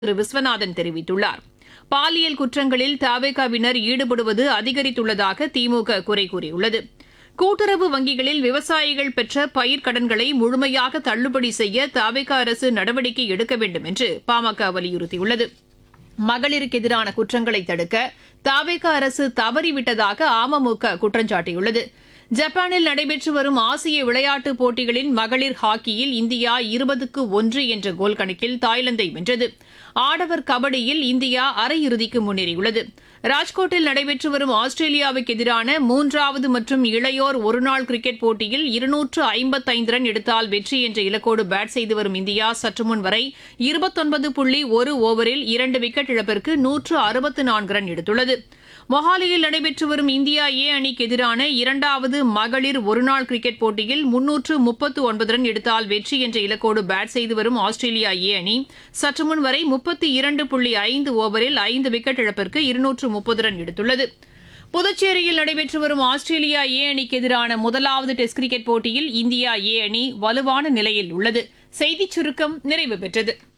திரு விஸ்வநாதன் தெரிவித்துள்ளார் பாலியல் குற்றங்களில் தவேகாவினர் ஈடுபடுவது அதிகரித்துள்ளதாக திமுக குறை கூறியுள்ளது கூட்டுறவு வங்கிகளில் விவசாயிகள் பெற்ற பயிர்க்கடன்களை முழுமையாக தள்ளுபடி செய்ய தவேக அரசு நடவடிக்கை எடுக்க வேண்டும் என்று பாமக வலியுறுத்தியுள்ளது மகளிருக்கு எதிரான குற்றங்களை தடுக்க தாவேக அரசு தவறிவிட்டதாக அமமுக குற்றம் சாட்டியுள்ளது ஜப்பானில் நடைபெற்று வரும் ஆசிய விளையாட்டுப் போட்டிகளின் மகளிர் ஹாக்கியில் இந்தியா இருபதுக்கு ஒன்று என்ற கோல் கணக்கில் தாய்லாந்தை வென்றது ஆடவர் கபடியில் இந்தியா அரையிறுதிக்கு முன்னேறியுள்ளது ராஜ்கோட்டில் நடைபெற்று வரும் ஆஸ்திரேலியாவுக்கு எதிரான மூன்றாவது மற்றும் இளையோர் ஒருநாள் கிரிக்கெட் போட்டியில் இருநூற்று ஐம்பத்தைந்து ரன் எடுத்தால் வெற்றி என்ற இலக்கோடு பேட் செய்து வரும் இந்தியா சற்று முன் வரை இருபத்தொன்பது புள்ளி ஒரு ஓவரில் இரண்டு விக்கெட் இழப்பிற்கு நூற்று அறுபத்து நான்கு ரன் எடுத்துள்ளது மொஹாலியில் நடைபெற்று வரும் இந்தியா ஏ அணிக்கு எதிரான இரண்டாவது மகளிர் ஒருநாள் கிரிக்கெட் போட்டியில் முன்னூற்று முப்பத்து ஒன்பது ரன் எடுத்தால் வெற்றி என்ற இலக்கோடு பேட் செய்து வரும் ஆஸ்திரேலியா ஏ அணி சற்று முன் வரை முப்பத்தி இரண்டு புள்ளி ஐந்து ஓவரில் ஐந்து விக்கெட் இழப்பிற்கு இருநூற்று முப்பது ரன் எடுத்துள்ளது புதுச்சேரியில் நடைபெற்று வரும் ஆஸ்திரேலியா ஏ அணிக்கு எதிரான முதலாவது டெஸ்ட் கிரிக்கெட் போட்டியில் இந்தியா ஏ அணி வலுவான நிலையில் உள்ளது செய்திச் சுருக்கம் நிறைவு பெற்றது